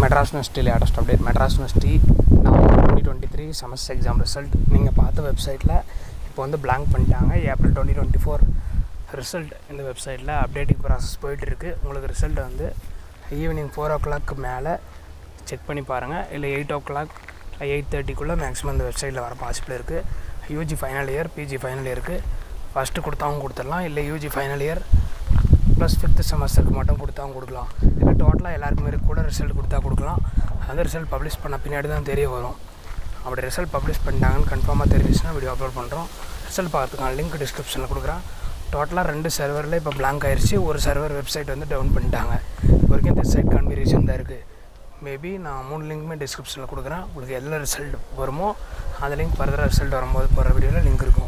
Madras university latest update Madras university November twenty twenty three semester exam result நீங்கள் பார்த்த வெப்சைட்டில் இப்போ வந்து blank பண்ணிட்டாங்க April twenty twenty four result இந்த வெப்சைட்டில் அப்டேட்டிங் ப்ராசஸ் போயிட்டுருக்கு உங்களுக்கு ரிசல்ட் வந்து ஈவினிங் ஃபோர் ஓ கிளாக்கு மேலே செக் பண்ணி பாருங்கள் இல்லை எயிட் ஓ கிளாக் எயிட் தேர்ட்டிக்குள்ளே மேக்ஸிமம் இந்த வெப்சைட்டில் வர பாசிபிள் இருக்குது UG final year PG final இயருக்கு ஃபஸ்ட்டு கொடுத்தவங்க கொடுத்துடலாம் இல்லை UG final year plus fifth செமஸ்டருக்கு மட்டும் கொடுத்தாவும் கொடுக்கலாம் இல்லை டோட்டலாக எல்லாருக்குமே கூட ரிசல்ட் கொடுத்தா கொடுக்கலாம் அந்த ரிசல்ட் பப்ளிஷ் பண்ண பின்னாடி தான் தெரிய வரும் அப்படி ரிசல்ட் பப்ளிஷ் பண்ணிட்டாங்கன்னு கன்ஃபார்மாக தெரிஞ்சிச்சுன்னா வீடியோ அப்லோட் பண்ணுறோம் ரிசல்ட் பார்த்துக்கலாம் லிங்க் டிஸ்கிரிப்ஷனில் கொடுக்குறேன் டோட்டலாக ரெண்டு சர்வரில் இப்போ blank ஆயிடுச்சு ஒரு சர்வர் வெப்சைட் வந்து டவுன் பண்ணிட்டாங்க இப்போ வரைக்கும் இந்த சைட் கான்ஃபிகரேஷன் தான் இருக்குது மேபி நான் மூணு லிங்க்குமே டிஸ்கிரிப்ஷனில் கொடுக்குறேன் உங்களுக்கு எதில் ரிசல்ட் வருமோ அந்த லிங்க் ஃபர்தராக ரிசல்ட் வரும்போது போகிற வீடியோவில் லிங்க் இருக்கும்